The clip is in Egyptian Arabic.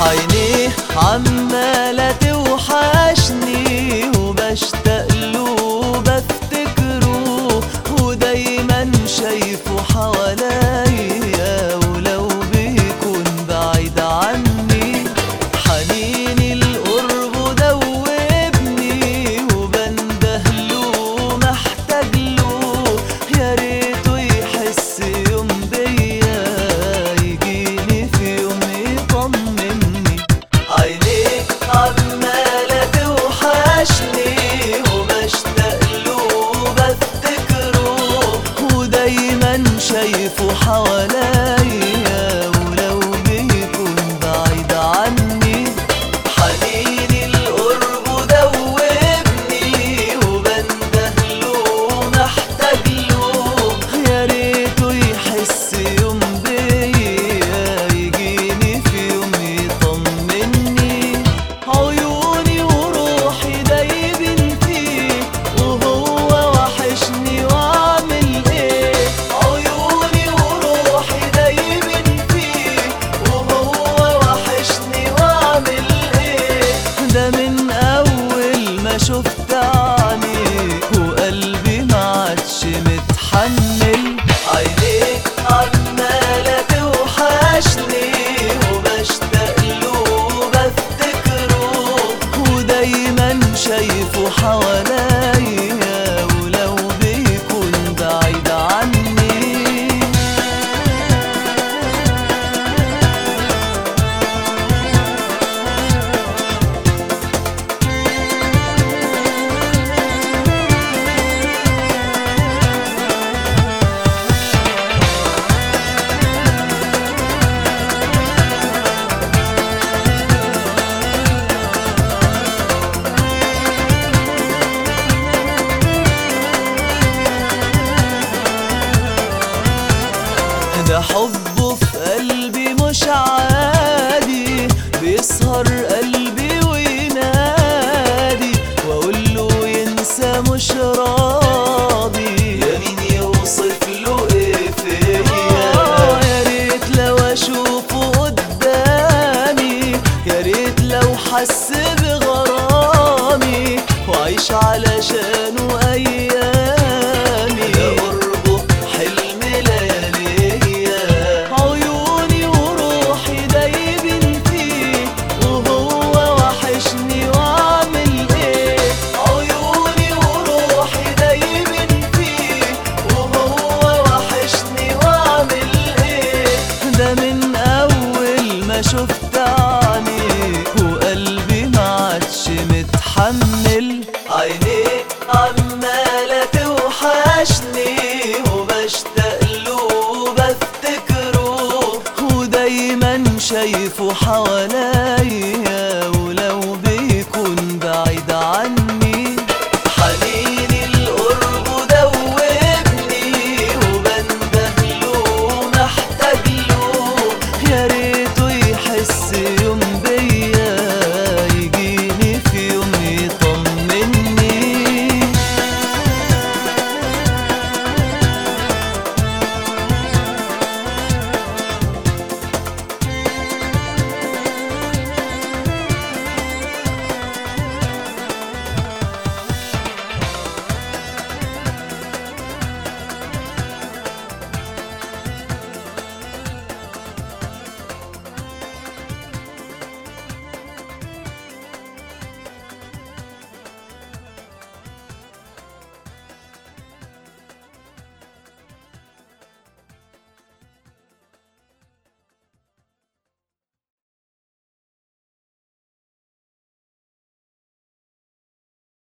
عينيه عمالة توحشني وبشتاق له بفتكره ودايما شايفه حواليا ولو بيكون بعيد عني حنيني القرب دوبني وبندهله محتاج له يا ريته يحس يوم بيا يجيني في يوم يطمني عينيك عمالة توحشني وبشتاق له بفتكره ودايما شايفه حواليا ولو بيكون بعيد عني حنيني القرب دوبني وبندهله محتاج له يا ريته يحس يوم بيا يجيني في يوم يطمني عيوني وروحي دايبين فيه وهو وحشني واعمل ايه عيوني وروحي دايبين فيه وهو وحشني واعمل ايه ده من اول ما شفت عينيك وقلبي ما عادش متحمل عينيك عمالة توحشني وبشتاق له بفتكره ودايما شايفه حواليا ولو بيكون بعيد عني ده حبه في قلبي مش عادي بيسهر قلبي وينادي واقول له ينسى مش راضي يا مين يوصف له ايه فيا يا ريت لو اشوفه قدامي يا ريت لو حس بغرامي واعيش علشانه ايامي يا قربه حلم لياليا عيوني وروحي دايبين فيه وهو وحشني واعمل ايه عيوني وروحي دايبين فيه وهو وحشني واعمل ايه ده من اول ما شفت عينيك وقلبي ما عادش متحمل عينيك عمالة توحشني وبشتاق له بفتكره ودايما شايفه حواليا